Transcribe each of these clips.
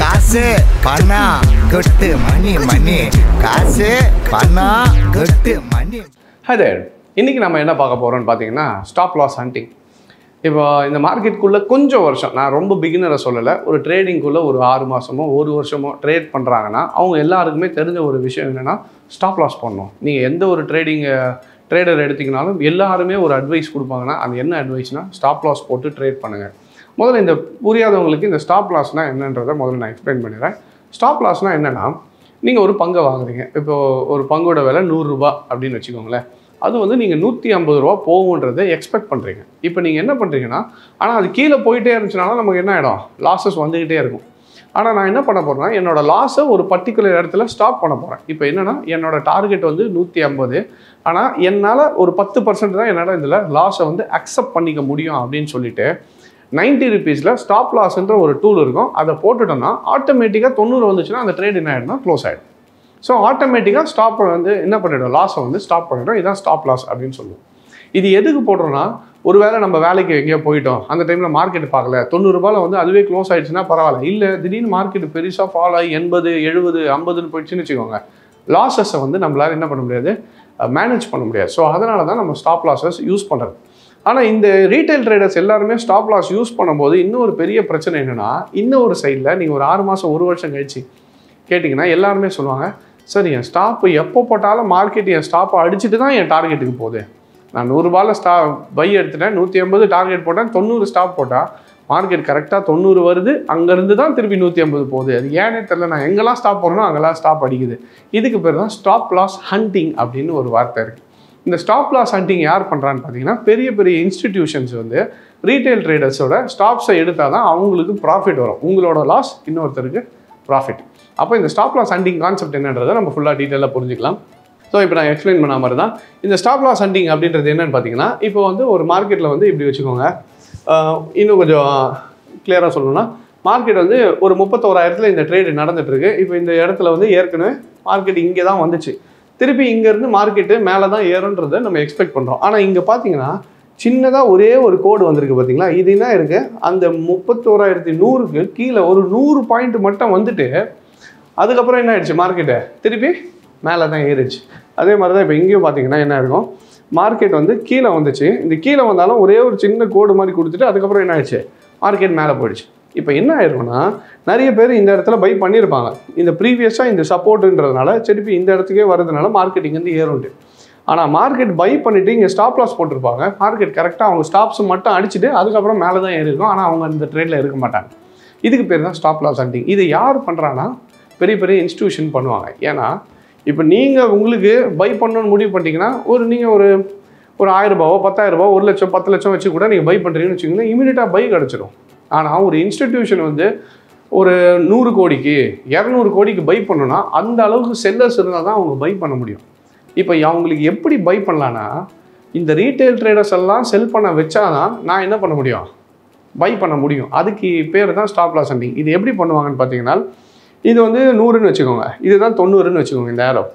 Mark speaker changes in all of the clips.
Speaker 1: காசு பணம் கொட்டு மணி மணி காசு பணம் கொட்டு மணி
Speaker 2: ஹை தேர் இன்றைக்கி நம்ம என்ன பார்க்க போகிறோம்னு பார்த்தீங்கன்னா ஸ்டாப் லாஸ் ஹண்டிங் இப்போ இந்த மார்க்கெட்டுக்குள்ளே கொஞ்சம் வருஷம் நான் ரொம்ப பிகினரை சொல்லலை ஒரு ட்ரேடிங்குள்ளே ஒரு ஆறு மாதமோ ஒரு வருஷமோ ட்ரேட் பண்ணுறாங்கன்னா அவங்க எல்லாருக்குமே தெரிஞ்ச ஒரு விஷயம் என்னென்னா ஸ்டாப் லாஸ் பண்ணணும் நீங்கள் எந்த ஒரு ட்ரேடிங் ட்ரேடர் எடுத்தீங்கனாலும் எல்லாருமே ஒரு அட்வைஸ் கொடுப்பாங்கன்னா அது என்ன அட்வைஸ்னால் ஸ்டாப் லாஸ் போட்டு ட்ரேட் பண்ணுங்கள் முதல்ல இந்த புரியாதவங்களுக்கு இந்த ஸ்டாப் லாஸ்னால் என்னன்றதை முதல்ல நான் எக்ஸ்பிளைன் பண்ணிடுறேன் ஸ்டாப் லாஸ்னால் என்னென்னா நீங்கள் ஒரு பங்கை வாங்குறீங்க இப்போ ஒரு பங்கோட விலை நூறுரூபா அப்படின்னு வச்சுக்கோங்களேன் அது வந்து நீங்கள் நூற்றி ஐம்பது ரூபா போகுன்றதை எக்ஸ்பெக்ட் பண்ணுறீங்க இப்போ நீங்கள் என்ன பண்ணுறீங்கன்னா ஆனால் அது கீழே போயிட்டே இருந்துச்சுனாலும் நமக்கு என்ன ஆகிடும் லாஸஸ் வந்துக்கிட்டே இருக்கும் ஆனால் நான் என்ன பண்ண போகிறேன்னா என்னோட லாஸை ஒரு பர்டிகுலர் இடத்துல ஸ்டாப் பண்ண போகிறேன் இப்போ என்னென்னா என்னோட டார்கெட் வந்து நூற்றி ஐம்பது ஆனால் என்னால் ஒரு பத்து பர்சன்ட் தான் என்னால் இதில் லாஸை வந்து அக்செப்ட் பண்ணிக்க முடியும் அப்படின்னு சொல்லிட்டு நைன்ட்டி ருபீஸில் ஸ்டாப் லாஸ்ன்ற ஒரு டூல் இருக்கும் அதை போட்டுட்டோம்னா ஆட்டோமேட்டிக்காக தொண்ணூறு வந்துச்சுன்னா அந்த ட்ரேட் என்ன ஆகிடும்னா க்ளோஸ் ஆகிடும் ஸோ ஆட்டோமேட்டிக்காக ஸ்டாப் வந்து என்ன பண்ணிடும் லாஸை வந்து ஸ்டாப் பண்ணிடும் இதுதான் ஸ்டாப் லாஸ் அப்படின்னு சொல்லுவோம் இது எதுக்கு போடுறோன்னா ஒருவேளை நம்ம வேலைக்கு எங்கேயோ போயிட்டோம் அந்த டைமில் மார்க்கெட் பார்க்கல தொண்ணூறுபாவில் வந்து அதுவே க்ளோஸ் ஆயிடுச்சுன்னா பரவாயில்ல இல்லை திடீர்னு மார்க்கெட் பெருசாக ஃபால் ஆகி எண்பது எழுபது ஐம்பதுன்னு போயிடுச்சுன்னு வச்சுக்கோங்க லாஸஸை வந்து நம்மளால் என்ன பண்ண முடியாது மேனேஜ் பண்ண முடியாது ஸோ அதனால தான் நம்ம ஸ்டாப் லாஸஸ் யூஸ் பண்ணுறது ஆனால் இந்த ரீட்டைல் ட்ரேடர்ஸ் எல்லாருமே ஸ்டாப் லாஸ் யூஸ் பண்ணும்போது இன்னும் ஒரு பெரிய பிரச்சனை என்னென்னா இன்னும் ஒரு சைடில் நீங்கள் ஒரு ஆறு மாதம் ஒரு வருஷம் கழிச்சு கேட்டிங்கன்னா எல்லாருமே சொல்லுவாங்க சார் என் ஸ்டாப்பு எப்போ போட்டாலும் மார்க்கெட் என் ஸ்டாப்பை அடிச்சுட்டு தான் என் டார்கெட்டுக்கு போகுது நான் நூறுரூபாவில் ஸ்டா பை எடுத்துட்டேன் நூற்றி ஐம்பது டார்கெட் போட்டேன் தொண்ணூறு ஸ்டாப் போட்டால் மார்க்கெட் கரெக்டாக தொண்ணூறு வருது அங்கேருந்து தான் திருப்பி நூற்றி ஐம்பது போகுது அது ஏனே தெரில நான் எங்கெல்லாம் ஸ்டாப் போடுறனோ அங்கெல்லாம் ஸ்டாப் அடிக்குது இதுக்கு பேர் தான் ஸ்டாப் லாஸ் ஹண்டிங் அப்படின்னு ஒரு வார்த்தை இருக்குது இந்த ஸ்டாப் லாஸ் ஹண்டிங் யார் பண்ணுறான்னு பார்த்தீங்கன்னா பெரிய பெரிய இன்ஸ்டிடியூஷன்ஸ் வந்து ரீட்டைல் ட்ரேடர்ஸோட ஸ்டாப்ஸை எடுத்தால் தான் அவங்களுக்கு ப்ராஃபிட் வரும் உங்களோட லாஸ் இன்னொருத்தருக்கு ப்ராஃபிட் அப்போ இந்த ஸ்டாப் லாஸ் ஹண்டிங் கான்செப்ட் என்னன்றதை நம்ம ஃபுல்லாக டீட்டெயிலாக புரிஞ்சுக்கலாம் ஸோ இப்போ நான் எக்ஸ்பிளைன் பண்ண மாதிரி தான் இந்த ஸ்டாப் லாஸ் ஹண்டிங் அப்படின்றது என்னன்னு பார்த்தீங்கன்னா இப்போ வந்து ஒரு மார்க்கெட்டில் வந்து இப்படி வச்சுக்கோங்க ஆஹ் இன்னும் கொஞ்சம் கிளியராக சொல்லணும்னா மார்க்கெட் வந்து ஒரு முப்பத்தோராயிரத்தில் இந்த ட்ரேடு நடந்துட்டுருக்கு இப்போ இந்த இடத்துல வந்து ஏற்கனவே மார்க்கெட் இங்கே தான் வந்துச்சு திருப்பி இங்கேருந்து மார்க்கெட்டு மேலே தான் ஏறுன்றதை நம்ம எக்ஸ்பெக்ட் பண்ணுறோம் ஆனால் இங்கே பார்த்தீங்கன்னா சின்னதாக ஒரே ஒரு கோடு வந்திருக்கு பார்த்தீங்களா இது என்ன இருக்குது அந்த முப்பத்தோராயிரத்தி நூறுக்கு கீழே ஒரு நூறு பாயிண்ட் மட்டும் வந்துட்டு அதுக்கப்புறம் என்ன ஆயிடுச்சு மார்க்கெட்டு திருப்பி மேலே தான் ஏறிடுச்சு அதே மாதிரி தான் இப்போ இங்கேயும் பார்த்தீங்கன்னா என்ன இருக்கும் மார்க்கெட் வந்து கீழே வந்துச்சு இந்த கீழே வந்தாலும் ஒரே ஒரு சின்ன கோடு மாதிரி கொடுத்துட்டு அதுக்கப்புறம் என்ன ஆயிடுச்சு மார்க்கெட் மேலே போயிடுச்சு இப்போ என்ன ஆயிருக்கும்னா நிறைய பேர் இந்த இடத்துல பை பண்ணியிருப்பாங்க இந்த ப்ரீவியஸாக இந்த சப்போர்ட்டுன்றதுனால திருப்பி இந்த இடத்துக்கே வரதுனால மார்க்கெட் இங்கேருந்து ஏறும்ட்டு ஆனால் மார்க்கெட் பை பண்ணிவிட்டு இங்கே ஸ்டாப் லாஸ் போட்டிருப்பாங்க மார்க்கெட் கரெக்டாக அவங்க ஸ்டாப்ஸ் மட்டும் அடிச்சுட்டு அதுக்கப்புறம் மேலே தான் ஏறி இருக்கும் ஆனால் அவங்க இந்த ட்ரேடில் இருக்க மாட்டாங்க இதுக்கு பேர் தான் ஸ்டாப் லாஸ் ஹண்டிங் இது யார் பண்ணுறான்னா பெரிய பெரிய இன்ஸ்டியூஷன் பண்ணுவாங்க ஏன்னா இப்போ நீங்கள் உங்களுக்கு பை பண்ணணும்னு முடிவு பண்ணிட்டீங்கன்னா ஒரு நீங்கள் ஒரு ஒரு ஆயிரம் ரூபாவோ பத்தாயிரம் ரூபாவோ ஒரு லட்சம் பத்து லட்சம் வச்சு கூட நீங்கள் பை பண்ணுறீங்கன்னு வச்சுக்கோங்களேன் இமீடியட்டாக பை கிடச்சிடும் ஆனால் ஒரு இன்ஸ்டிடியூஷன் வந்து ஒரு நூறு கோடிக்கு இரநூறு கோடிக்கு பை பண்ணணும்னா அந்த அளவுக்கு செல்லர்ஸ் இருந்தால் தான் அவங்க பை பண்ண முடியும் இப்போ அவங்களுக்கு எப்படி பை பண்ணலான்னா இந்த ரீட்டைல் ட்ரேடர்ஸ் எல்லாம் செல் பண்ண வச்சாதான் நான் என்ன பண்ண முடியும் பை பண்ண முடியும் அதுக்கு பேர் தான் ஸ்டாப் லாஸ் ஹண்டிங் இது எப்படி பண்ணுவாங்கன்னு பார்த்தீங்கன்னா இது வந்து நூறுன்னு வச்சுக்கோங்க இதுதான் தொண்ணூறுன்னு வச்சுக்கோங்க இந்த ஏரோ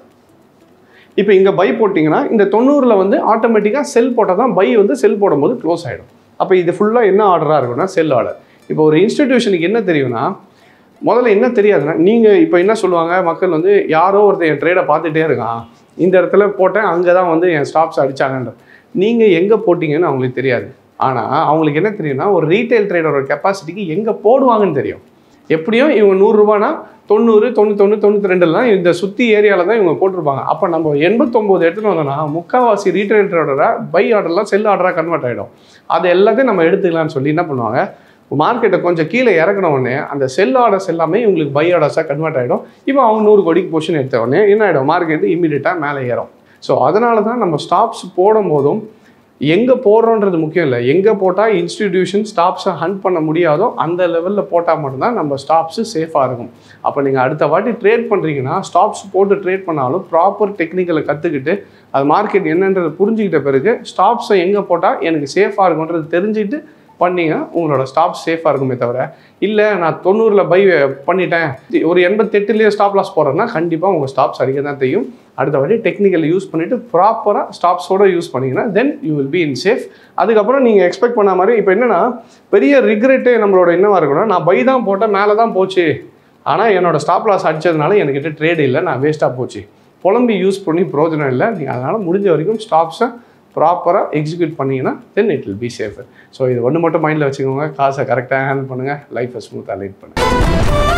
Speaker 2: இப்போ இங்கே பை போட்டிங்கன்னா இந்த தொண்ணூறில் வந்து ஆட்டோமேட்டிக்காக செல் போட்டால் தான் பை வந்து செல் போடும்போது க்ளோஸ் ஆகிடும் அப்போ இது ஃபுல்லாக என்ன ஆர்டராக இருக்கும்னா செல் ஆர்டர் இப்போ ஒரு இன்ஸ்டிடியூஷனுக்கு என்ன தெரியும்னா முதல்ல என்ன தெரியாதுன்னா நீங்கள் இப்போ என்ன சொல்லுவாங்க மக்கள் வந்து யாரோ ஒருத்தர் என் ட்ரேடை பார்த்துட்டே இருக்கான் இந்த இடத்துல போட்டேன் அங்கே தான் வந்து என் ஸ்டாப்ஸ் அடிச்சாங்கன்ற நீங்கள் எங்கே போட்டிங்கன்னு அவங்களுக்கு தெரியாது ஆனால் அவங்களுக்கு என்ன தெரியும்னா ஒரு ரீட்டைல் ட்ரேடரோட கெப்பாசிட்டிக்கு எங்கே போடுவாங்கன்னு தெரியும் எப்படியும் இவங்க நூறுரூவானா தொண்ணூறு தொண்ணூத்தொன்று தொண்ணூற்றி ரெண்டுலாம் இந்த சுற்றி ஏரியாவில் தான் இவங்க போட்டிருப்பாங்க அப்போ நம்ம எண்பத்தொம்போது எடுத்துகிட்டு வந்தோம்னா முக்கால்வாசி ரீட்டைல் ட்ரேடரோட பை ஆர்டர்லாம் செல் ஆர்டராக கன்வெர்ட் ஆகிடும் அது எல்லாத்தையும் நம்ம எடுத்துக்கலாம்னு சொல்லி என்ன பண்ணுவாங்க மார்க்கெட்டை கொஞ்சம் கீழே இறக்குன உடனே அந்த செல் ஆர்டர்ஸ் எல்லாமே இவங்களுக்கு பை ஆர்டர்ஸாக கன்வெர்ட் ஆகிடும் இப்போ அவங்க நூறு கோடிக்கு பொசிஷன் எடுத்த உடனே என்ன ஆகிடும் மார்க்கெட் இமீடியட்டாக மேலே ஏறும் ஸோ அதனால தான் நம்ம ஸ்டாப்ஸ் போடும் போதும் எங்கே போடுறோன்றது முக்கியம் இல்லை எங்கே போட்டால் இன்ஸ்டிடியூஷன் ஸ்டாப்ஸை ஹண்ட் பண்ண முடியாதோ அந்த லெவலில் போட்டால் மட்டும்தான் நம்ம ஸ்டாப்ஸு சேஃபாக இருக்கும் அப்போ நீங்கள் அடுத்த வாட்டி ட்ரேட் பண்ணுறீங்கன்னா ஸ்டாப்ஸ் போட்டு ட்ரேட் பண்ணாலும் ப்ராப்பர் டெக்னிக்கலை கற்றுக்கிட்டு அது மார்க்கெட் என்னன்றதை புரிஞ்சுக்கிட்ட பிறகு ஸ்டாப்ஸை எங்கே போட்டால் எனக்கு சேஃபாக இருக்கும்ன்றது தெரிஞ்சுக்கிட்டு பண்ணீங்க உங்களோட ஸ்டாப் சேஃபாக இருக்குமே தவிர இல்லை நான் தொண்ணூறில் பை பண்ணிட்டேன் ஒரு எண்பத்தெட்டுலேயே ஸ்டாப் லாஸ் போடுறேன்னா கண்டிப்பாக உங்கள் ஸ்டாப்ஸ் அடிக்க தான் தெரியும் அடுத்த வாட்டி டெக்னிக்கல் யூஸ் பண்ணிவிட்டு ப்ராப்பராக ஸ்டாப்ஸோட யூஸ் பண்ணிங்கன்னா then you will be in safe அதுக்கப்புறம் நீங்கள் எக்ஸ்பெக்ட் பண்ண மாதிரி இப்போ என்னென்னா பெரிய ரிக்ரெட்டே நம்மளோட என்னவா இருக்கும்னா நான் பை தான் போட்டேன் மேலே தான் போச்சு ஆனால் என்னோட ஸ்டாப் லாஸ் அடிச்சதுனால என்கிட்ட ட்ரேட் இல்லை நான் வேஸ்ட்டாக போச்சு புலம்பி யூஸ் பண்ணி பிரயோஜனம் இல்லை நீங்கள் அதனால் முடிஞ்ச வரைக்கும் ஸ்டாப்ஸை ப்ராப்பராக எக்ஸிக்யூட் பண்ணீங்கன்னா then it will be safer so இது ஒன்று மட்டும் மைண்டில் வச்சுக்கோங்க காசை கரெக்டாக ஹேண்டில் பண்ணுங்கள் லைஃப்பை ஸ்மூத்தாக லீட் பண்ணுங்கள்